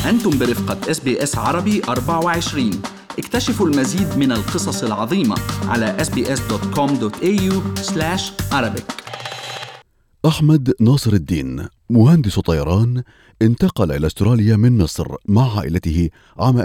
أنتم برفقة اس بي اس عربي 24 اكتشفوا المزيد من القصص العظيمة على sbs.com.au arabic أحمد ناصر الدين مهندس طيران انتقل إلى أستراليا من مصر مع عائلته عام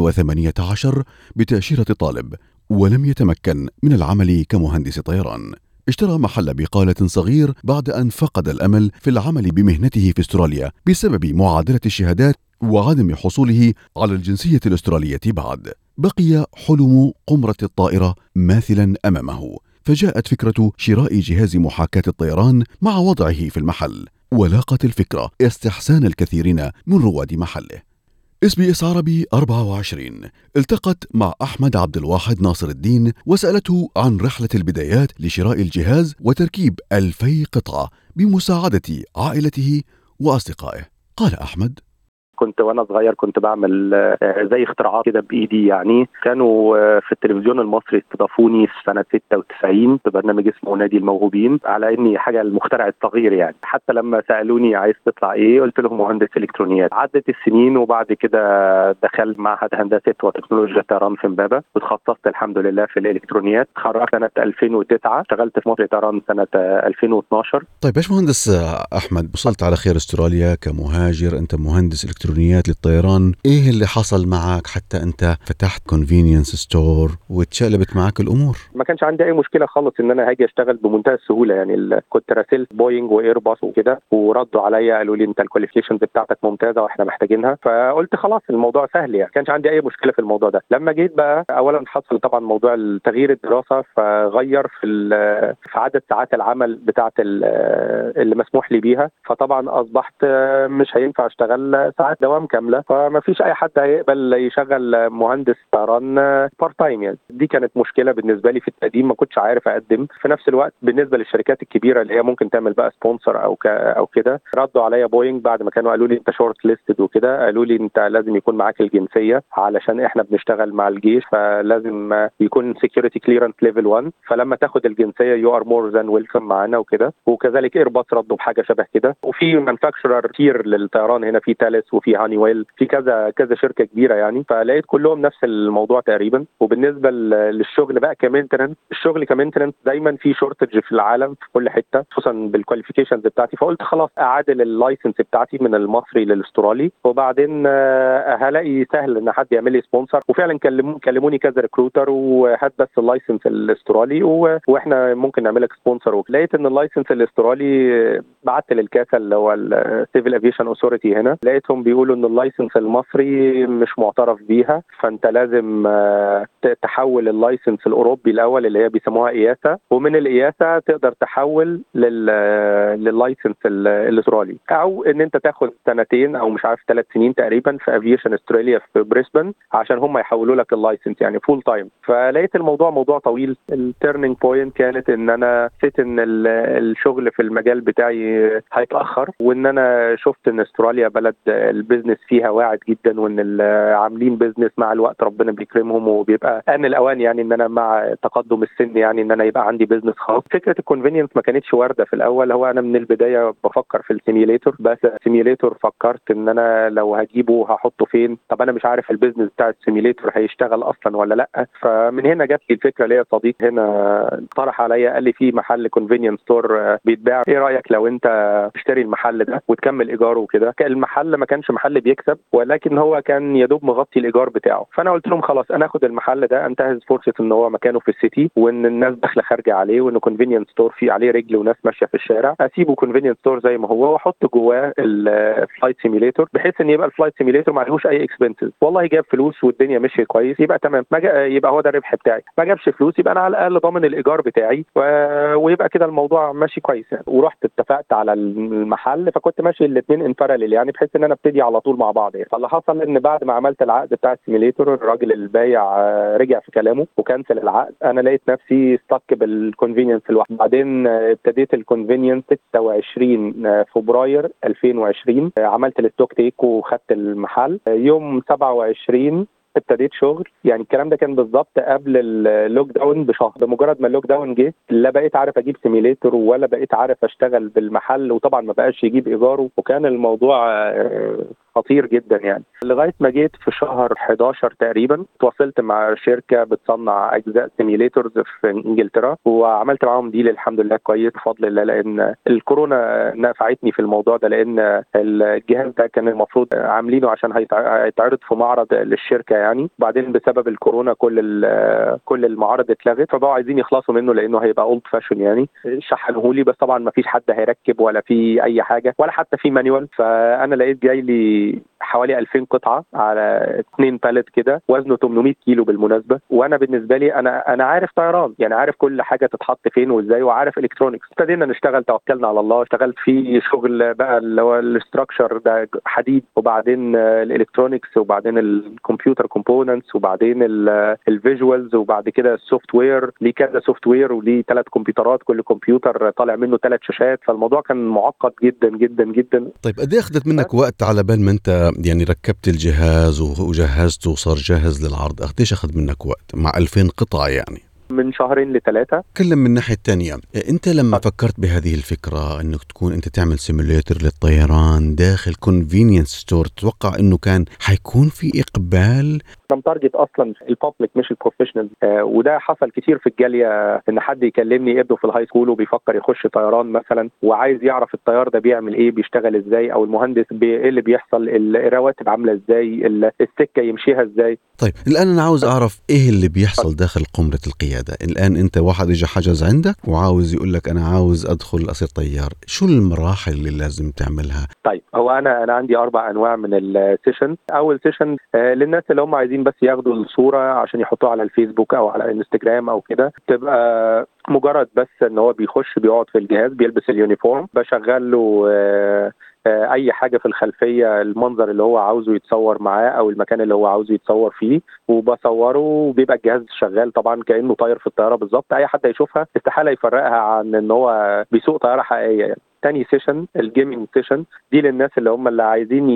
2018 بتأشيرة طالب ولم يتمكن من العمل كمهندس طيران اشترى محل بقالة صغير بعد أن فقد الأمل في العمل بمهنته في استراليا بسبب معادلة الشهادات وعدم حصوله على الجنسية الأسترالية بعد. بقي حلم قمرة الطائرة ماثلا أمامه، فجاءت فكرة شراء جهاز محاكاة الطيران مع وضعه في المحل، ولاقت الفكرة استحسان الكثيرين من رواد محله. اس بي اس عربي 24 التقت مع احمد عبد الواحد ناصر الدين وسالته عن رحله البدايات لشراء الجهاز وتركيب ألفي قطعه بمساعده عائلته واصدقائه قال احمد كنت وانا صغير كنت بعمل آه، زي اختراعات كده بايدي يعني كانوا آه، في التلفزيون المصري استضافوني في سنه 96 في برنامج اسمه نادي الموهوبين على اني حاجه المخترع الصغير يعني حتى لما سالوني عايز تطلع ايه قلت لهم مهندس الكترونيات عدت السنين وبعد كده دخلت معهد هندسه وتكنولوجيا طيران في امبابه وتخصصت الحمد لله في الالكترونيات تخرجت سنه 2009 اشتغلت في مصر طيران سنه 2012 طيب باش مهندس احمد وصلت على خير استراليا كمهاجر انت مهندس الكترونيات للطيران ايه اللي حصل معك حتى انت فتحت كونفينينس ستور وتشقلبت معك الامور ما كانش عندي اي مشكله خالص ان انا هاجي اشتغل بمنتهى السهوله يعني ال- كنت راسلت بوينج وايرباص وكده وردوا عليا قالوا لي انت الكواليفيكيشنز بتاعتك ممتازه واحنا محتاجينها فقلت خلاص الموضوع سهل يعني ما كانش عندي اي مشكله في الموضوع ده لما جيت بقى اولا حصل طبعا موضوع تغيير الدراسه فغير في ال- في عدد ساعات العمل بتاعت ال- اللي مسموح لي بيها فطبعا اصبحت مش هينفع اشتغل ساعات دوام كامله فما فيش اي حد هيقبل يشغل مهندس طيران بارت تايم يعني دي كانت مشكله بالنسبه لي في التقديم ما كنتش عارف اقدم في نفس الوقت بالنسبه للشركات الكبيره اللي هي ممكن تعمل بقى سبونسر او ك او كده ردوا عليا بوينج بعد ما كانوا قالوا لي انت شورت ليستد وكده قالوا لي انت لازم يكون معاك الجنسيه علشان احنا بنشتغل مع الجيش فلازم يكون سكيورتي كليرنس ليفل 1 فلما تاخد الجنسيه يو ار مور ذان ويلكم معانا وكده وكذلك ايرباص ردوا بحاجه شبه كده وفي مانفاكتشرر كتير للطيران هنا في تالس وفي هاني ويل في كذا كذا شركه كبيره يعني فلقيت كلهم نفس الموضوع تقريبا وبالنسبه ل- للشغل بقى كمينتننس الشغل كمينتننس دايما في شورتج في العالم في كل حته خصوصا بالكواليفيكيشنز بتاعتي فقلت خلاص اعادل اللايسنس بتاعتي من المصري للاسترالي وبعدين آه، هلاقي سهل ان حد يعمل لي سبونسر وفعلا كلموني كلموني كذا ريكروتر وهات بس اللايسنس الاسترالي و- واحنا ممكن نعمل لك سبونسر لقيت ان اللايسنس الاسترالي بعت للكاسا اللي هو السيفل افيشن اوثورتي هنا لقيتهم بيقولوا ان اللايسنس المصري مش معترف بيها فانت لازم آه، ت- تحول اللايسنس الاوروبي الاول اللي هي بيسموها اياسا ومن الاياسا تقدر تحول لل لللايسنس ال- الاسترالي او ان انت تاخد سنتين او مش عارف ثلاث سنين تقريبا في افيشن استراليا في بريسبن عشان هم يحولوا لك اللايسنس يعني فول تايم فلقيت الموضوع موضوع طويل التيرنينج بوينت كانت ان انا حسيت ان ال- الشغل في المجال بتاعي هيتاخر وان انا شفت ان استراليا بلد البيزنس فيها واعد جدا وان ال- عاملين بيزنس مع الوقت ربنا بيكرمهم وبيبقى ان الاوان يعني ان انا مع تقدم السن يعني ان انا يبقى عندي بيزنس خاص فكره الكونفينينس ما كانتش وارده في الاول هو انا من البدايه بفكر في السيميوليتور بس السيميوليتور فكرت ان انا لو هجيبه هحطه فين طب انا مش عارف البيزنس بتاع السيميوليتور هيشتغل اصلا ولا لا فمن هنا جات لي الفكره ليا صديق هنا اقترح عليا قال لي في محل كونفينينس ستور بيتباع ايه رايك لو انت تشتري المحل ده وتكمل ايجاره وكده كان المحل ما كانش محل بيكسب ولكن هو كان يا دوب مغطي الايجار بتاعه فانا قلت لهم خلاص انا اخد المحل ده انتهز فرصه ان هو مكانه في السيتي وان الناس داخله خارجه عليه وانه كونفينينس ستور في عليه رجل وناس ماشيه في الشارع اسيبه كونفينينس ستور زي ما هو واحط جواه الفلايت سيميليتور بحيث ان يبقى الفلايت سيميليتور ما عليهوش اي اكسبنسز والله جاب فلوس والدنيا مشيت كويس يبقى تمام ما جا- يبقى هو ده الربح بتاعي ما جابش فلوس يبقى انا على الاقل ضامن الايجار بتاعي و... ويبقى كده الموضوع ماشي كويس يعني ورحت اتفقت على المحل فكنت ماشي الاثنين ان باراليل يعني بحيث ان انا ابتدي على طول مع بعض يعني فاللي حصل ان بعد ما عملت العقد بتاع السيميليتور الراجل البايع آه، رجع في كلامه وكنسل العقد انا لقيت نفسي ستك بالكونفينينس الواحد بعدين آه، ابتديت الكونفينينس 26 آه، فبراير 2020 آه، عملت الستوك تيك وخدت المحل آه، يوم 27 ابتديت شغل يعني الكلام ده كان بالظبط قبل اللوك داون بشهر بمجرد ما اللوك داون جه لا بقيت عارف اجيب سيميليتور ولا بقيت عارف اشتغل بالمحل وطبعا ما بقاش يجيب ايجاره وكان الموضوع آه، خطير جدا يعني لغايه ما جيت في شهر 11 تقريبا تواصلت مع شركه بتصنع اجزاء سيميليتورز في انجلترا وعملت معاهم ديل الحمد لله كويس بفضل الله لان الكورونا نفعتني في الموضوع ده لان الجهاز ده كان المفروض عاملينه عشان هيتعرض في معرض للشركه يعني بعدين بسبب الكورونا كل كل المعارض اتلغت فبقوا عايزين يخلصوا منه لانه هيبقى اولد فاشن يعني شحنوه لي بس طبعا ما فيش حد هيركب ولا في اي حاجه ولا حتى في مانيوال فانا لقيت جاي لي حوالي 2000 قطعه على اثنين باليت كده وزنه 800 كيلو بالمناسبه وانا بالنسبه لي انا انا عارف طيران يعني عارف كل حاجه تتحط فين وازاي وعارف الكترونكس ابتدينا نشتغل توكلنا على الله اشتغلت في شغل بقى اللي هو الاستراكشر ده حديد وبعدين الالكترونكس وبعدين الكمبيوتر كومبوننتس وبعدين الفيجوالز وبعد كده السوفت وير ليه كذا سوفت وير وليه ثلاث كمبيوترات كل كمبيوتر طالع منه ثلاث شاشات فالموضوع كان معقد جدا جدا جدا طيب قد ايه اخذت منك وقت على بال ما انت يعني ركبت الجهاز وجهزته وصار جاهز للعرض قديش اخذ منك وقت مع 2000 قطعه يعني من شهرين لثلاثة تكلم من الناحية الثانية انت لما فكرت بهذه الفكرة انك تكون انت تعمل سيموليتر للطيران داخل كونفينينس ستور تتوقع انه كان حيكون في اقبال انا متارجت اصلا البابليك مش البروفيشنال آه وده حصل كتير في الجاليه ان حد يكلمني ابنه في الهاي سكول وبيفكر يخش طيران مثلا وعايز يعرف الطيار ده بيعمل ايه بيشتغل ازاي او المهندس بي ايه اللي بيحصل الرواتب عامله ازاي السكه يمشيها ازاي طيب الان انا عاوز اعرف ايه اللي بيحصل داخل قمره القياده الان انت واحد اجى حجز عندك وعاوز يقول لك انا عاوز ادخل اصير طيار شو المراحل اللي لازم تعملها طيب هو انا انا عندي اربع انواع من السيشن اول سيشن آه للناس اللي هم عايزين بس ياخدوا الصوره عشان يحطوها على الفيسبوك او على انستجرام او كده تبقى مجرد بس ان هو بيخش بيقعد في الجهاز بيلبس اليونيفورم بشغل له آه اي حاجه في الخلفيه المنظر اللي هو عاوزه يتصور معاه او المكان اللي هو عاوزه يتصور فيه وبصوره وبيبقى الجهاز شغال طبعا كانه طاير في الطياره بالظبط اي حد هيشوفها استحاله يفرقها عن ان هو بيسوق طياره حقيقيه يعني تاني سيشن الجيمنج سيشن دي للناس اللي هم اللي عايزين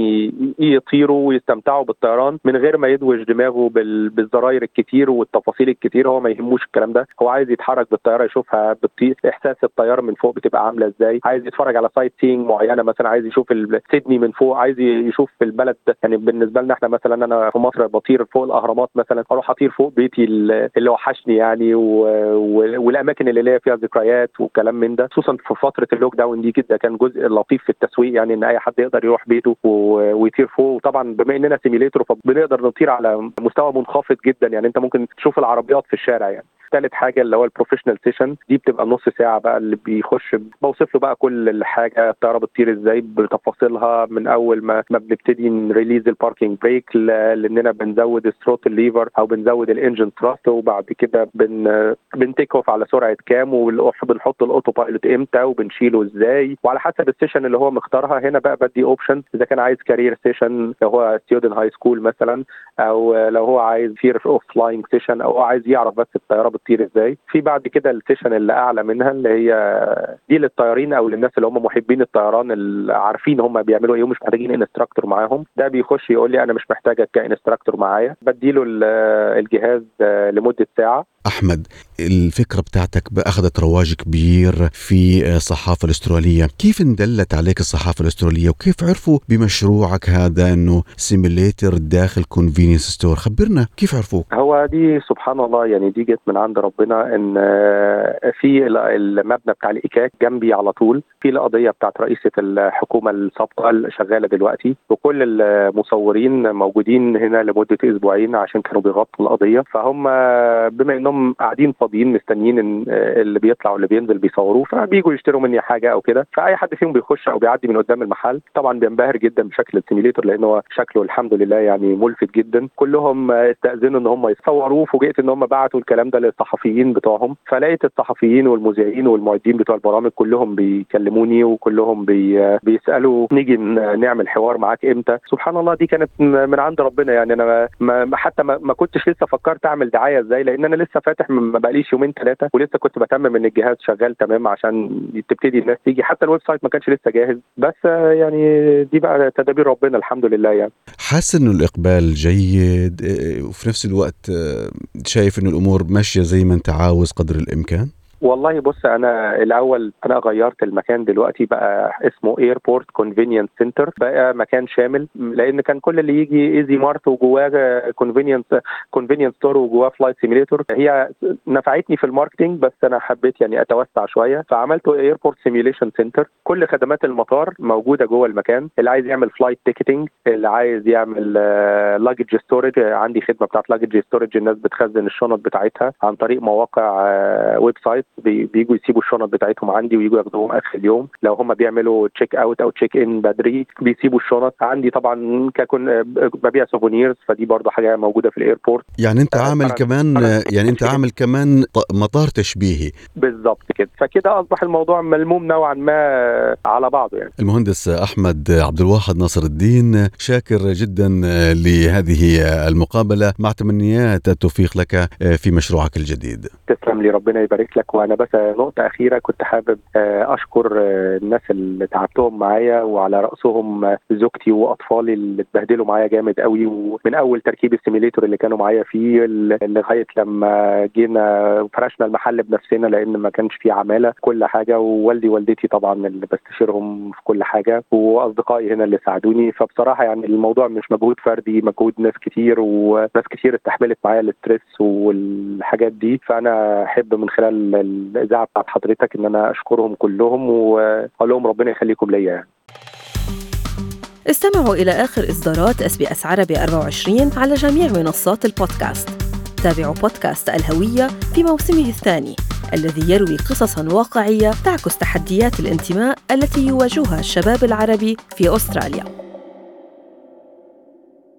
يطيروا ويستمتعوا بالطيران من غير ما يدوش دماغه بالزراير الكتير والتفاصيل الكتير هو ما يهموش الكلام ده هو عايز يتحرك بالطياره يشوفها بتطير احساس الطياره من فوق بتبقى عامله ازاي عايز يتفرج على سايت سينج معينه مثلا عايز يشوف سيدني من فوق عايز يشوف في البلد يعني بالنسبه لنا احنا مثلا انا في مصر بطير فوق الاهرامات مثلا اروح اطير فوق بيتي اللي وحشني يعني و... و... والاماكن اللي ليا فيها ذكريات وكلام من ده خصوصا في فتره اللوك داون دي كده كان جزء لطيف في التسويق يعني ان اي حد يقدر يروح بيته ويطير فوق وطبعا بما اننا سيميليتور فبنقدر نطير على مستوى منخفض جدا يعني انت ممكن تشوف العربيات في الشارع يعني ثالث حاجه اللي هو البروفيشنال سيشن دي بتبقى نص ساعه بقى اللي بيخش بوصف له بقى كل الحاجه الطياره بتطير ازاي بتفاصيلها من اول ما ما بنبتدي نريليز الباركينج بريك لاننا بنزود الثروتل ليفر او بنزود الانجن ثراست وبعد كده بن بنتيك اوف على سرعه كام وبنحط الاوتو بايلوت امتى وبنشيله ازاي وعلى حسب السيشن اللي هو مختارها هنا بقى بدي اوبشن اذا كان عايز كارير سيشن لو هو ستودنت هاي سكول مثلا او لو هو عايز فير اوف فلاينج سيشن او هو عايز يعرف بس الطياره بتطير ازاي في بعد كده السيشن اللي اعلى منها اللي هي دي للطيارين او للناس اللي هم محبين الطيران اللي عارفين هم بيعملوا ايه ومش محتاجين انستراكتور معاهم ده بيخش يقول لي انا مش محتاجك كانستراكتور معايا بديله الجهاز لمده ساعه احمد الفكره بتاعتك اخذت رواج كبير في الصحافه الاستراليه كيف اندلت عليك الصحافه الاستراليه وكيف عرفوا بمشروعك هذا انه سيميليتر داخل كونفينينس ستور خبرنا كيف عرفوك هو دي سبحان الله يعني دي جت من عند ربنا ان في المبنى بتاع الايكاك جنبي على طول في القضيه بتاعت رئيسه الحكومه السابقه اللي شغاله دلوقتي وكل المصورين موجودين هنا لمده اسبوعين عشان كانوا بيغطوا القضيه فهم بما انهم قاعدين فاضيين مستنيين ان اللي بيطلع واللي بينزل بيصوروه فبيجوا يشتروا مني حاجه او كده فاي حد فيهم بيخش او بيعدي من قدام المحل طبعا بينبهر جدا بشكل السيميليتور لان هو شكله الحمد لله يعني ملفت جدا كلهم استاذنوا ان هم يصوروه فوجئت ان هم بعتوا الكلام ده للصحفيين بتوعهم فلقيت الصحفيين والمذيعين والمعدين بتوع البرامج كلهم بيكلموني وكلهم بي بيسالوا نيجي نعمل حوار معاك امتى سبحان الله دي كانت من عند ربنا يعني انا ما حتى ما, ما كنتش لسه فكرت اعمل دعايه ازاي لان انا لسه فاتح ما بقاليش يومين ثلاثه ولسه كنت بتمم ان الجهاز شغال تمام عشان تبتدي الناس تيجي حتى الويب سايت ما كانش لسه جاهز بس يعني دي بقى تدابير ربنا الحمد لله يعني حاسس انه الاقبال جيد وفي نفس الوقت شايف انه الامور ماشيه زي ما انت عاوز قدر الامكان والله بص انا الاول انا غيرت المكان دلوقتي بقى اسمه ايربورت كونفينينس سنتر بقى مكان شامل لان كان كل اللي يجي ايزي مارت وجواه كونفينينس كونفينينس ستور وجواه فلايت سيميليتور هي نفعتني في الماركتنج بس انا حبيت يعني اتوسع شويه فعملت ايربورت سيميوليشن سنتر كل خدمات المطار موجوده جوه المكان اللي عايز يعمل فلايت تيكتنج اللي عايز يعمل لاجج ستورج عندي خدمه بتاعت لاجج ستورج الناس بتخزن الشنط بتاعتها عن طريق مواقع ويب سايت بيجوا يسيبوا الشنط بتاعتهم عندي ويجوا ياخدوهم اخر اليوم لو هم بيعملوا تشيك اوت او تشيك ان بدري بيسيبوا الشنط عندي طبعا ككن ببيع سوفونيرز فدي برضه حاجه موجوده في الايربورت يعني انت عامل كمان يعني انت عامل كمان مطار تشبيهي بالظبط كده فكده اصبح الموضوع ملموم نوعا ما على بعضه يعني المهندس احمد عبد الواحد ناصر الدين شاكر جدا لهذه المقابله مع تمنيات التوفيق لك في مشروعك الجديد تسلم لي ربنا يبارك لك وانا بس نقطه اخيره كنت حابب اشكر الناس اللي تعبتهم معايا وعلى راسهم زوجتي واطفالي اللي اتبهدلوا معايا جامد قوي ومن اول تركيب السيميليتور اللي كانوا معايا فيه لغايه لما جينا فرشنا المحل بنفسنا لان ما كانش فيه عماله كل حاجه ووالدي والدتي طبعا اللي بستشيرهم في كل حاجه واصدقائي هنا اللي ساعدوني فبصراحه يعني الموضوع مش مجهود فردي مجهود ناس كتير وناس كتير استحملت معايا الاسترس والحاجات دي فانا احب من خلال الاذاعه بتاعت حضرتك ان انا اشكرهم كلهم واقول لهم ربنا يخليكم ليا يعني. استمعوا إلى آخر إصدارات اس بي اس عربي 24 على جميع منصات البودكاست. تابعوا بودكاست الهوية في موسمه الثاني الذي يروي قصصا واقعية تعكس تحديات الانتماء التي يواجهها الشباب العربي في أستراليا.